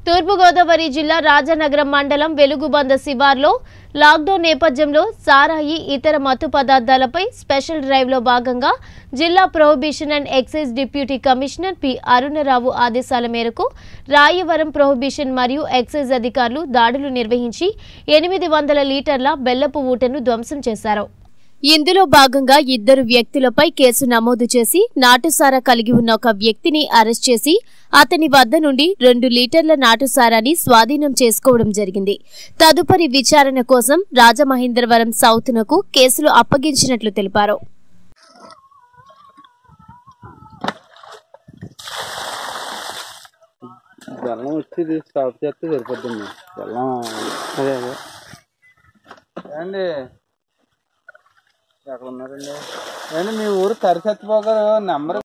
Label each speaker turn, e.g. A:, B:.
A: తూర్పుగోదావరి జిల్లా రాజానగరం మండలం వెలుగుబంద శివార్లో లాక్డౌన్ నేపథ్యంలో సారాయి ఇతర మత్తు పదార్థాలపై స్పెషల్ డ్రైవ్లో భాగంగా జిల్లా prohibition and excise deputy commissioner P Arunarao ఆదేశాల మేరకు రాయవరం ప్రొహిబిషన్ మరియు ఎక్సైజ్ అధికారులు దాడులు నిర్వహించి ఎనిమిది వందల లీటర్ల బెల్లపు ఊటను ధ్వంసం చేశారు ఇందులో భాగంగా ఇద్దరు వ్యక్తులపై కేసు నమోదు చేసి నాటుసారా కలిగి ఉన్న ఒక వ్యక్తిని అరెస్ట్ చేసి అతని వద్ద నుండి రెండు లీటర్ల నాటుసారాని స్వాధీనం చేసుకోవడం జరిగింది తదుపరి విచారణ కోసం రాజమహేంద్రవరం సౌత్నకు కేసులు అప్పగించినట్లు తెలిపారు
B: బెల్లం వచ్చి ఇది స్టాప్ చేస్తే సరిపోద్దండి బెల్లం అదే అదే ఏమండి ఎక్కడ ఉన్నారండి ఏమండి మీ ఊరు కరిసత్తిపోగారు నెంబర్